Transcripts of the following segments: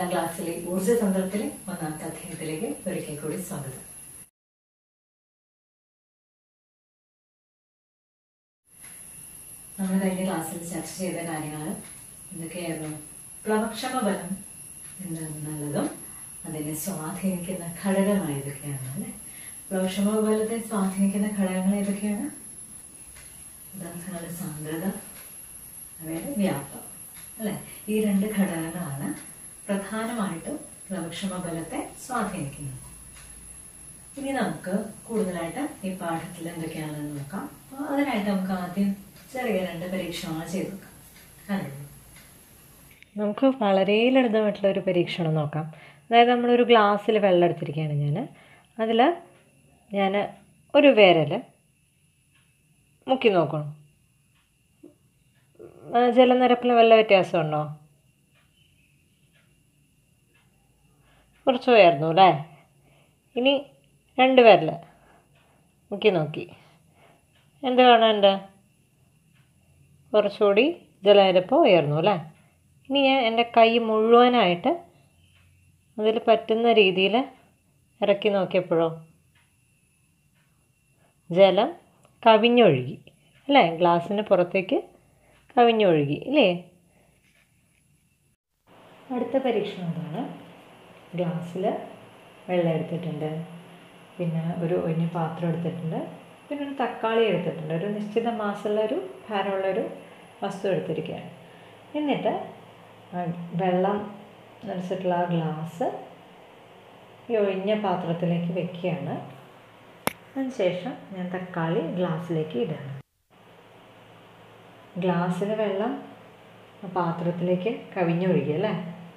ക്ലാസ്സിലെ ഊർജ്ജതന്ത്രത്തിലെ ഒന്നാമത്തെ അധ്യായത്തിലേക്ക് ഒരിക്കൽ കൂടി സ്വാഗതം നമ്മൾ കഴിഞ്ഞ ക്ലാസ്സിൽ ചർച്ച ചെയ്ത കാര്യങ്ങൾ എന്തൊക്കെയായിരുന്നു പ്ലവക്ഷമ ബലം എന്നുള്ളതും അതിനെ സ്വാധീനിക്കുന്ന ഘടകങ്ങൾ ഏതൊക്കെയാണ് അല്ലെ പ്ലവക്ഷമ ബലത്തെ സ്വാധീനിക്കുന്ന ഘടകങ്ങൾ ഏതൊക്കെയാണ് പദാർത്ഥങ്ങളുടെ സാന്ദ്രത അവയുടെ വ്യാപ്തം അല്ലെ ഈ രണ്ട് ഘടകങ്ങളാണ് പ്രധാനമായിട്ടും പ്ലവക്ഷമ ബലത്തെ സ്വാധീനിക്കുന്നത് ഇനി നമുക്ക് കൂടുതലായിട്ട് ഈ പാഠത്തിൽ എന്തൊക്കെയാണെന്ന് നോക്കാം അപ്പോൾ അതിനായിട്ട് നമുക്ക് ആദ്യം ചെറിയ രണ്ട് പരീക്ഷണങ്ങൾ ചെയ്ത് നോക്കാം കണ്ടു നമുക്ക് വളരെ ലളിതമായിട്ടുള്ള ഒരു പരീക്ഷണം നോക്കാം അതായത് നമ്മളൊരു ഗ്ലാസ്സിൽ വെള്ളം എടുത്തിരിക്കുകയാണ് ഞാൻ അതിൽ ഞാൻ ഒരു വിരൽ മുക്കി നോക്കണം ആ, ജലനിരപ്പിൽ വല്ല വ്യത്യാസമുണ്ടോ കുറച്ച് ഉയർന്നു അല്ലേ ഇനി രണ്ട് വിരൽ മുക്കി നോക്കി എന്ത് കാണാനുണ്ട് കുറച്ചുകൂടി ജലനിരപ്പ് ഉയർന്നു അല്ലേ ഇനി ഞാൻ എൻ്റെ കൈ മുഴുവനായിട്ട് അതിൽ പറ്റുന്ന രീതിയിൽ ഇറക്കി നോക്കിയപ്പോഴോ ജലം കവിഞ്ഞൊഴുകി അല്ലേ ഗ്ലാസ്സിന് പുറത്തേക്ക് കവിഞ്ഞൊഴുകി അല്ലേ അടുത്ത പരീക്ഷണം എന്താണ് ഗ്ലാസ്സിൽ വെള്ളം എടുത്തിട്ടുണ്ട് പിന്നെ ഒരു ഒഴിഞ്ഞ പാത്രം എടുത്തിട്ടുണ്ട് പിന്നെ ഒരു തക്കാളി എടുത്തിട്ടുണ്ട് ഒരു നിശ്ചിത മാസമുള്ള ഒരു ഭാരമുള്ളൊരു വസ്തു എടുത്തിരിക്കുകയാണ് എന്നിട്ട് ആ വെള്ളം നിറച്ചിട്ടുള്ള ആ ഗ്ലാസ് ഈ ഒഴിഞ്ഞ പാത്രത്തിലേക്ക് വെക്കുകയാണ് അതിനുശേഷം ഞാൻ തക്കാളി ഗ്ലാസ്സിലേക്ക് ഇടുകയാണ് ഗ്ലാസ്സിലെ വെള്ളം ആ പാത്രത്തിലേക്ക് കവിഞ്ഞൊഴുകി അല്ലേ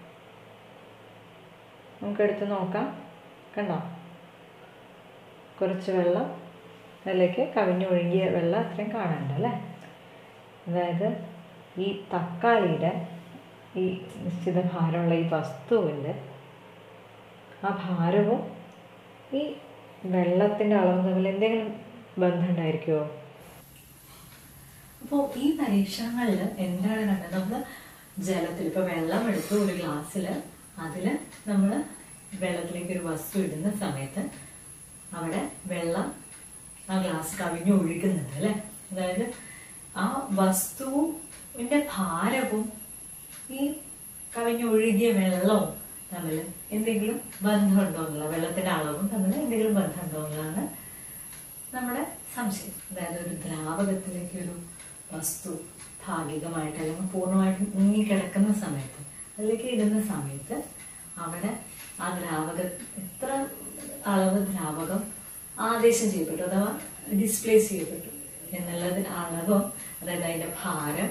നമുക്കെടുത്ത് നോക്കാം കണ്ടോ കുറച്ച് വെള്ളം അതിലേക്ക് കവിഞ്ഞൊഴുകിയ വെള്ളം അത്രയും കാണാനുണ്ട് അല്ലേ അതായത് ഈ തക്കാളിയുടെ ഈ നിശ്ചിത ഭാരമുള്ള ഈ വസ്തുവിൻ്റെ ആ ഭാരവും ഈ വെള്ളത്തിൻ്റെ അളവും തമ്മിൽ എന്തെങ്കിലും ബന്ധം ഉണ്ടായിരിക്കുമോ അപ്പോൾ ഈ പരീക്ഷണങ്ങളിൽ എന്താണ് കണ്ടത് നമ്മൾ ജലത്തിൽ ഇപ്പൊ വെള്ളം എടുത്തു ഒരു ഗ്ലാസ്സിൽ അതിൽ നമ്മൾ വെള്ളത്തിലേക്ക് ഒരു വസ്തു ഇടുന്ന സമയത്ത് അവിടെ വെള്ളം ആ ഗ്ലാസ് കവിഞ്ഞു ഒഴുകുന്നുണ്ട് അല്ലെ അതായത് ആ വസ്തുവിന്റെ ഭാരവും ഈ കവിഞ്ഞൊഴുകിയ വെള്ളവും തമ്മിൽ എന്തെങ്കിലും ബന്ധമുണ്ടോ എന്നുള്ള വെള്ളത്തിന്റെ അളവും തമ്മിൽ എന്തെങ്കിലും ബന്ധമുണ്ടോ എന്നുള്ളതാണ് നമ്മുടെ സംശയം അതായത് ഒരു ദ്രാവകത്തിലേക്ക് ഒരു വസ്തു ഭാഗികമായിട്ട് അല്ലെങ്കിൽ പൂർണ്ണമായിട്ട് മുങ്ങിക്കിടക്കുന്ന സമയത്ത് അതിലേക്ക് ഇടുന്ന സമയത്ത് അവിടെ ആ ദ്രാവക എത്ര അളവ് ദ്രാവകം ആദേശം ചെയ്യപ്പെട്ടു അഥവാ ഡിസ്പ്ലേസ് ചെയ്യപ്പെട്ടു എന്നുള്ളത് അളവും അതായത് അതിന്റെ ഭാരം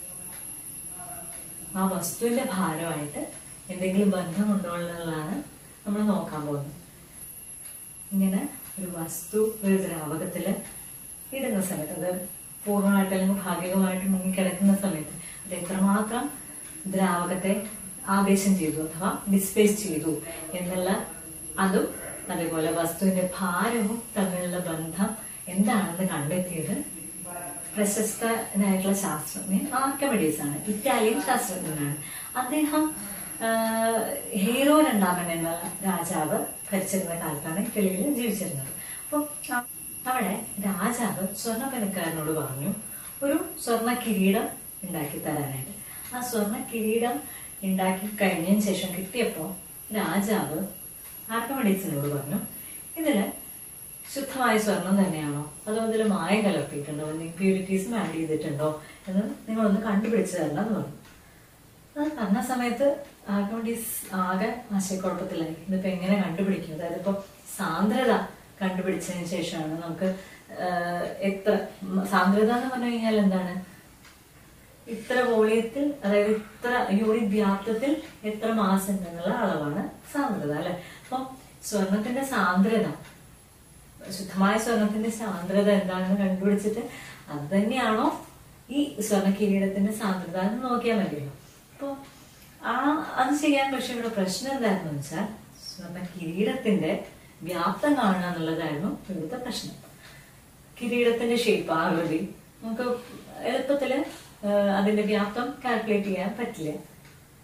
ആ വസ്തുവിന്റെ ഭാരമായിട്ട് എന്തെങ്കിലും ബന്ധമുണ്ടോ എന്നുള്ളതാണ് നമ്മൾ നോക്കാൻ പോകുന്നത് ഇങ്ങനെ ഒരു വസ്തു ഒരു ദ്രാവകത്തില് ഇടുന്ന സമയത്ത് അത് പൂർണ്ണമായിട്ട് അല്ലെങ്കിൽ ഭാഗികമായിട്ട് മുങ്ങിക്കിടക്കുന്ന സമയത്ത് അത് എത്രമാത്രം ദ്രാവകത്തെ ആവേശം ചെയ്തു അഥവാ ഡിസ്പേസ് ചെയ്തു എന്നുള്ള അതും അതേപോലെ വസ്തുവിന്റെ ഭാരവും തമ്മിലുള്ള ബന്ധം എന്താണെന്ന് കണ്ടെത്തിയത് പ്രശസ്തനായിട്ടുള്ള ശാസ്ത്രജ്ഞൻ ആർക്കമിഡീസ് ആണ് ഇറ്റാലിയൻ ശാസ്ത്രജ്ഞനാണ് അദ്ദേഹം ആഹ്, ഹീറോ രണ്ടാമൻ എന്ന രാജാവ് ഭരിച്ചിരുന്ന കാലത്താണ് ഇറ്റലിയിൽ ജീവിച്ചിരുന്നത് അപ്പം അ- അവിടെ രാജാവ് സ്വർണ്ണപ്പനക്കാരനോട് പറഞ്ഞു ഒരു സ്വർണ്ണ കിരീടം ഉണ്ടാക്കി തരാനായിട്ട് ആ സ്വർണ്ണ കിരീടം ഉണ്ടാക്കി കഴിഞ്ഞതിന് ശേഷം കിട്ടിയപ്പോൾ രാജാവ് ആർക്കമിഡീസിനോട് പറഞ്ഞു ഇതില് ശുദ്ധമായ സ്വർണം തന്നെയാണോ അതോ അതിൽ മായം കലർത്തിയിട്ടുണ്ടോ അല്ലെങ്കിൽ പ്യൂരിറ്റീസും ആഡ് ചെയ്തിട്ടുണ്ടോ എന്ന് നിങ്ങളൊന്ന് കണ്ടുപിടിച്ച് തരണം എന്ന് പറഞ്ഞു അത് പറഞ്ഞ സമയത്ത് ആർക്കോണ്ടീസ് ആകെ ആശയക്കുഴപ്പത്തിലായി ഇതിപ്പോ എങ്ങനെ കണ്ടുപിടിക്കും അതായത് ഇപ്പൊ സാന്ദ്രത കണ്ടുപിടിച്ചതിന് ശേഷമാണ് നമുക്ക് ആഹ്, എത്ര ഉം, സാന്ദ്രത എന്ന് പറഞ്ഞു കഴിഞ്ഞാൽ എന്താണ് ഇത്ര വോളിയത്തിൽ അതായത് ഇത്ര യൂണിറ്റ് വ്യാപ്തത്തിൽ എത്ര മാസം ഉണ്ടെന്നുള്ള അളവാണ് സാന്ദ്രത അല്ലെ അപ്പം സ്വർണത്തിന്റെ സാന്ദ്രത ശുദ്ധമായ സ്വർണത്തിന്റെ സാന്ദ്രത എന്താണെന്ന് കണ്ടുപിടിച്ചിട്ട് അത് തന്നെയാണോ ഈ സ്വർണ്ണ കിരീടത്തിന്റെ സാന്ദ്രത എന്ന് നോക്കിയാൽ മതിയല്ലോ അപ്പൊ ആ അത് ചെയ്യാൻ പക്ഷെ ഇവിടെ പ്രശ്നം എന്തായിരുന്നു വെച്ചാൽ സ്വർണ്ണ കിരീടത്തിന്റെ വ്യാപ്തം കാണുക എന്നുള്ളതായിരുന്നു ഇവിടുത്തെ പ്രശ്നം കിരീടത്തിന്റെ ഷേപ്പ് ആകൃതി നമുക്ക് എളുപ്പത്തില് ആ, അതിന്റെ വ്യാപ്തം കാൽക്കുലേറ്റ് ചെയ്യാൻ പറ്റില്ല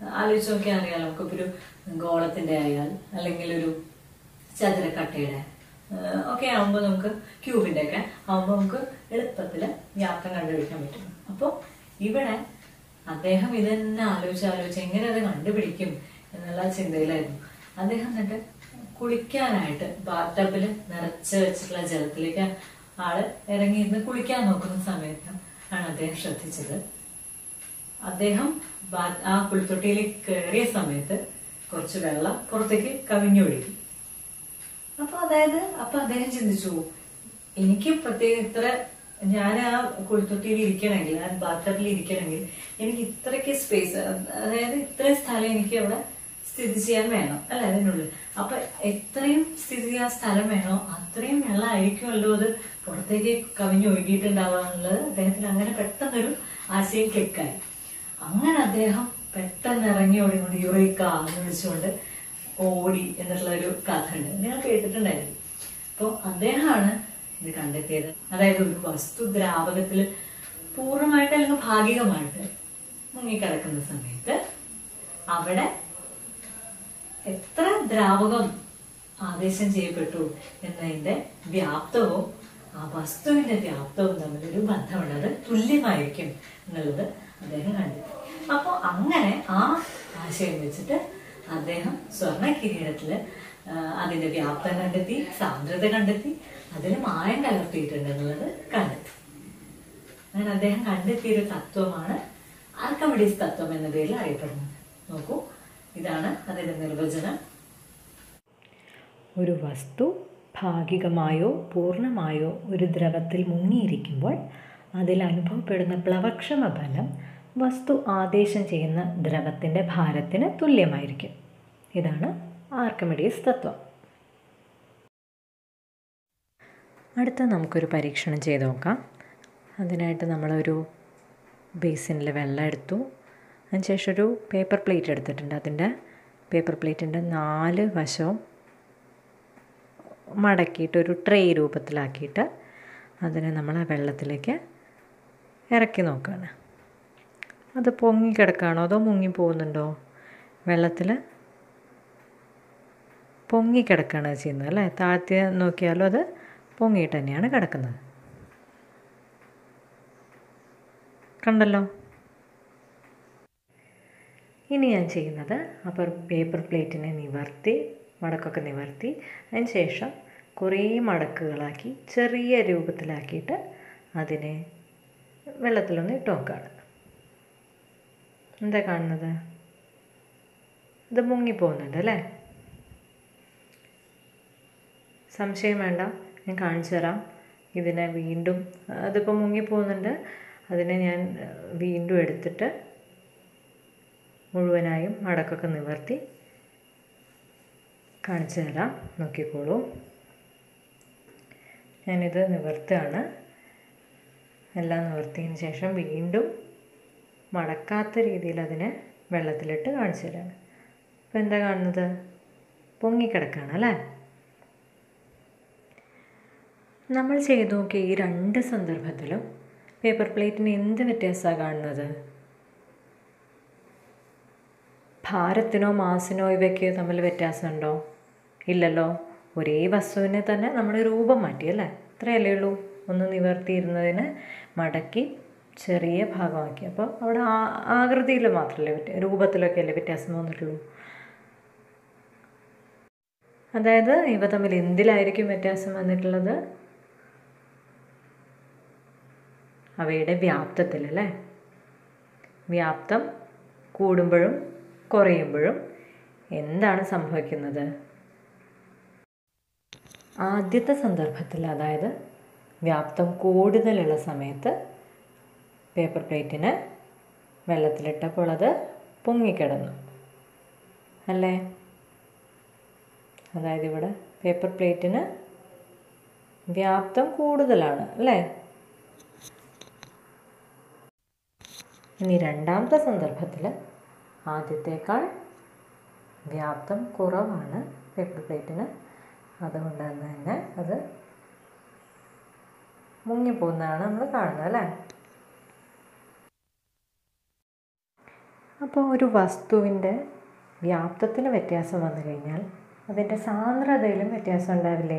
ആലോചിച്ച് നോക്കിയാൽ അറിയാലോ നമുക്കിപ്പോൾ ഒരു ഗോളത്തിന്റെ ആയാൽ അല്ലെങ്കിൽ ഒരു ചതുരക്കട്ടയുടെ ഏഹ്, ഒക്കെ ആവുമ്പോൾ നമുക്ക് ക്യൂബിന്റെ ഒക്കെ ആവുമ്പോൾ നമുക്ക് എളുപ്പത്തിൽ വ്യാപ്തം കണ്ടുപിടിക്കാൻ പറ്റും അപ്പോൾ ഇവിടെ അദ്ദേഹം ഇതന്നെ ആലോചിച്ച് ആലോചിച്ച് എങ്ങനെ അത് കണ്ടുപിടിക്കും എന്നുള്ള ചിന്തയിലായിരുന്നു അദ്ദേഹം എന്നിട്ട് കുളിക്കാനായിട്ട് ബാത്തബിൽ നിറച്ച് വെച്ചിട്ടുള്ള ജലത്തിലേക്ക് ആള് ഇറങ്ങിയിരുന്ന് കുളിക്കാൻ നോക്കുന്ന സമയത്ത് ആണ് അദ്ദേഹം ശ്രദ്ധിച്ചത് അദ്ദേഹം ബാ- ആ കുളിത്തൊട്ടിയിലേക്ക് കയറിയ സമയത്ത് കുറച്ച് വെള്ളം പുറത്തേക്ക് കവിഞ്ഞൊഴുകി അപ്പൊ അതായത് അപ്പൊ അദ്ദേഹം ചിന്തിച്ചു എനിക്ക് പ്രത്യേക ഇത്ര ഞാൻ ആ കുളിത്തൊട്ടിയിൽ ഇരിക്കണമെങ്കിൽ ആ ബാത്തബിൽ ഇരിക്കണമെങ്കിൽ എനിക്ക് ഇത്രയ്ക്ക് സ്പേസ് അതായത് ഇത്രയും സ്ഥലം എനിക്ക് അവിടെ സ്ഥിതി ചെയ്യാൻ വേണം അല്ല അതിനുള്ളിൽ അപ്പൊ എത്രയും സ്ഥിതി ചെയ്യാൻ സ്ഥലം വേണോ അത്രയും വെള്ളമായിരിക്കുമല്ലോ അത് പുറത്തേക്ക് കവിഞ്ഞൊഴുകിയിട്ടുണ്ടാവാന്നുള്ളത് അദ്ദേഹത്തിന് അങ്ങനെ പെട്ടെന്നൊരു ആശയം ക്ലിക്കായി അങ്ങനെ അദ്ദേഹം പെട്ടെന്ന് ഇറങ്ങി ഓടിക്കൊണ്ട് യുറേക്ക എന്ന് വിളിച്ചുകൊണ്ട് ഓടി എന്നുള്ള ഒരു കഥ ഉണ്ട് നിങ്ങൾ കേട്ടിട്ടുണ്ടായിരുന്നു അപ്പോൾ അദ്ദേഹമാണ് ഇത് കണ്ടെത്തിയത് അതായത് ഒരു വസ്തു ദ്രാവകത്തിൽ പൂർണ്ണമായിട്ട് അല്ലെങ്കിൽ ഭാഗികമായിട്ട് മുങ്ങിക്കിടക്കുന്ന സമയത്ത് അവിടെ എത്ര ദ്രാവകം ആദേശം ചെയ്യപ്പെട്ടു എന്നതിന്റെ വ്യാപ്തവും ആ വസ്തുവിന്റെ വ്യാപ്തവും തമ്മിലൊരു ബന്ധമുണ്ട് അത് തുല്യമായിരിക്കും എന്നുള്ളത് അദ്ദേഹം കണ്ടെത്തി അപ്പോൾ അങ്ങനെ ആ ആശയം വെച്ചിട്ട് അദ്ദേഹം സ്വർണ്ണ കിരീടത്തില് ആ, അതിന്റെ വ്യാപ്തം കണ്ടെത്തി സാന്ദ്രത കണ്ടെത്തി അതിൽ മായം കലർത്തിയിട്ടുണ്ട് എന്നുള്ളത് കണ്ടെത്തി അങ്ങനെ അദ്ദേഹം കണ്ടെത്തിയ ഒരു തത്വമാണ് ആർക്കമിഡീസ് തത്വം എന്ന പേരിൽ അറിയപ്പെടുന്നത് നോക്കൂ ഇതാണ് അതിന്റെ നിർവചനം ഒരു വസ്തു ഭാഗികമായോ പൂർണ്ണമായോ ഒരു ദ്രവത്തിൽ മുങ്ങിയിരിക്കുമ്പോൾ അതിൽ അനുഭവപ്പെടുന്ന പ്ലവക്ഷമ ഫലം വസ്തു ആദേശം ചെയ്യുന്ന ദ്രവത്തിൻ്റെ ഭാരത്തിന് തുല്യമായിരിക്കും ഇതാണ് ആർക്കമിഡീസ് തത്വം അടുത്ത നമുക്കൊരു പരീക്ഷണം ചെയ്ത് നോക്കാം അതിനായിട്ട് നമ്മളൊരു ബേസിനിൽ വെള്ളം എടുത്തു അതിനുശേഷം ഒരു പേപ്പർ പ്ലേറ്റ് എടുത്തിട്ടുണ്ട് അതിൻ്റെ പേപ്പർ പ്ലേറ്റിൻ്റെ നാല് വശവും മടക്കിയിട്ട് ഒരു ട്രേ രൂപത്തിലാക്കിയിട്ട് അതിനെ നമ്മൾ ആ വെള്ളത്തിലേക്ക് ഇറക്കി നോക്കുകയാണ് അത് പൊങ്ങിക്കിടക്കുകയാണോ അതോ മുങ്ങി പോകുന്നുണ്ടോ വെള്ളത്തിൽ പൊങ്ങിക്കിടക്കുകയാണ് ചെയ്യുന്നത് അല്ലേ താഴ്ത്തി നോക്കിയാലും അത് പൊങ്ങിയിട്ട് തന്നെയാണ് കിടക്കുന്നത് കണ്ടല്ലോ ഇനി ഞാൻ ചെയ്യുന്നത് അപ്പോൾ പേപ്പർ പ്ലേറ്റിനെ നിവർത്തി മടക്കൊക്കെ നിവർത്തി അതിന് ശേഷം കുറേ മടക്കുകളാക്കി ചെറിയ രൂപത്തിലാക്കിയിട്ട് അതിനെ വെള്ളത്തിലൊന്ന് ഇട്ട് നോക്കുകയാണ് എന്താ കാണുന്നത് ഇത് മുങ്ങിപ്പോകുന്നുണ്ട് അല്ലേ സംശയം വേണ്ട ഞാൻ കാണിച്ചു തരാം ഇതിനെ വീണ്ടും അതിപ്പോൾ മുങ്ങിപ്പോകുന്നുണ്ട് അതിനെ ഞാൻ വീണ്ടും എടുത്തിട്ട് മുഴുവനായും മടക്കൊക്കെ നിവർത്തി കാണിച്ചു തരാം നോക്കിക്കോളൂ ഞാനിത് നിവർത്തുകയാണ് എല്ലാം നിവർത്തിയതിന് ശേഷം വീണ്ടും മടക്കാത്ത രീതിയിൽ അതിനെ വെള്ളത്തിലിട്ട് കാണിച്ചു തരാം അപ്പോൾ എന്താ കാണുന്നത് പൊങ്ങിക്കിടക്കുകയാണ് അല്ലേ നമ്മൾ ചെയ്തു നോക്കിയ ഈ രണ്ട് സന്ദർഭത്തിലും പേപ്പർ പ്ലേറ്റിന് എന്ത് വ്യത്യാസമാണ് കാണുന്നത് ഭാരത്തിനോ മാസിനോ ഇവയ്ക്കോ തമ്മിൽ വ്യത്യാസമുണ്ടോ ഇല്ലല്ലോ ഒരേ വസ്തുവിനെ തന്നെ നമ്മൾ രൂപം മാറ്റി അല്ലേ ഇത്രയല്ലേ ഉള്ളൂ ഒന്ന് നിവർത്തിയിരുന്നതിന് മടക്കി ചെറിയ ഭാഗമാക്കി അപ്പോൾ അവിടെ ആ ആകൃതിയിൽ മാത്രമല്ലേ വ്യത്യ രൂപത്തിലൊക്കെ അല്ലേ വ്യത്യാസം വന്നിട്ടുള്ളൂ അതായത് ഇവ തമ്മിൽ എന്തിലായിരിക്കും വ്യത്യാസം വന്നിട്ടുള്ളത് അവയുടെ വ്യാപ്തത്തിൽ അല്ലേ വ്യാപ്തം കൂടുമ്പോഴും കുറയുമ്പോഴും എന്താണ് സംഭവിക്കുന്നത് ആദ്യത്തെ സന്ദർഭത്തിൽ അതായത് വ്യാപ്തം കൂടുതലുള്ള സമയത്ത് പേപ്പർ പ്ലേറ്റിന് വെള്ളത്തിലിട്ടപ്പോൾ അത് പൊങ്ങിക്കിടന്നു അല്ലേ അതായത് ഇവിടെ പേപ്പർ പ്ലേറ്റിന് വ്യാപ്തം കൂടുതലാണ് അല്ലേ ഇനി രണ്ടാമത്തെ സന്ദർഭത്തിൽ ആദ്യത്തേക്കാൾ വ്യാപ്തം കുറവാണ് പേപ്പർ പ്ലേറ്റിന് അതുകൊണ്ട് തന്നെ അത് മുങ്ങിപ്പോകുന്നതാണ് നമ്മൾ കാണുന്നത് അല്ലേ അപ്പോൾ ഒരു വസ്തുവിൻ്റെ വ്യാപ്തത്തിന് വ്യത്യാസം വന്നു കഴിഞ്ഞാൽ അതിൻ്റെ സാന്ദ്രതയിലും വ്യത്യാസം ഉണ്ടാവില്ലേ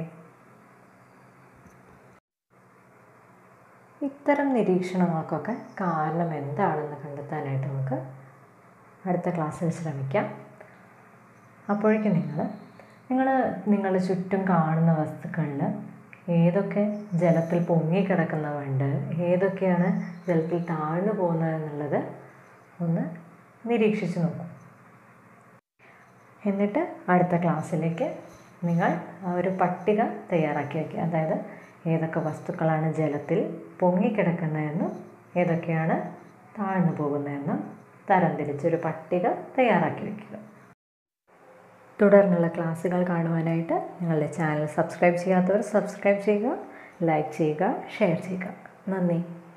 ഇത്തരം നിരീക്ഷണങ്ങൾക്കൊക്കെ കാരണം എന്താണെന്ന് കണ്ടെത്താനായിട്ട് നമുക്ക് അടുത്ത ക്ലാസ്സിൽ ശ്രമിക്കാം അപ്പോഴേക്കും നിങ്ങൾ നിങ്ങൾ നിങ്ങളുടെ ചുറ്റും കാണുന്ന വസ്തുക്കളിൽ ഏതൊക്കെ ജലത്തിൽ പൊങ്ങിക്കിടക്കുന്നവുണ്ട് ഏതൊക്കെയാണ് ജലത്തിൽ താഴ്ന്നു പോകുന്നത് എന്നുള്ളത് ഒന്ന് നിരീക്ഷിച്ച് നോക്കൂ എന്നിട്ട് അടുത്ത ക്ലാസ്സിലേക്ക് നിങ്ങൾ ആ ഒരു പട്ടിക തയ്യാറാക്കി വയ്ക്കുക അതായത് ഏതൊക്കെ വസ്തുക്കളാണ് ജലത്തിൽ പൊങ്ങിക്കിടക്കുന്നതെന്നും ഏതൊക്കെയാണ് താഴ്ന്നു പോകുന്നതെന്നും തരംതിരിച്ചൊരു പട്ടിക തയ്യാറാക്കി വയ്ക്കുക തുടർന്നുള്ള ക്ലാസ്സുകൾ കാണുവാനായിട്ട് ഞങ്ങളുടെ ചാനൽ സബ്സ്ക്രൈബ് ചെയ്യാത്തവർ സബ്സ്ക്രൈബ് ചെയ്യുക ലൈക്ക് ചെയ്യുക ഷെയർ ചെയ്യുക നന്ദി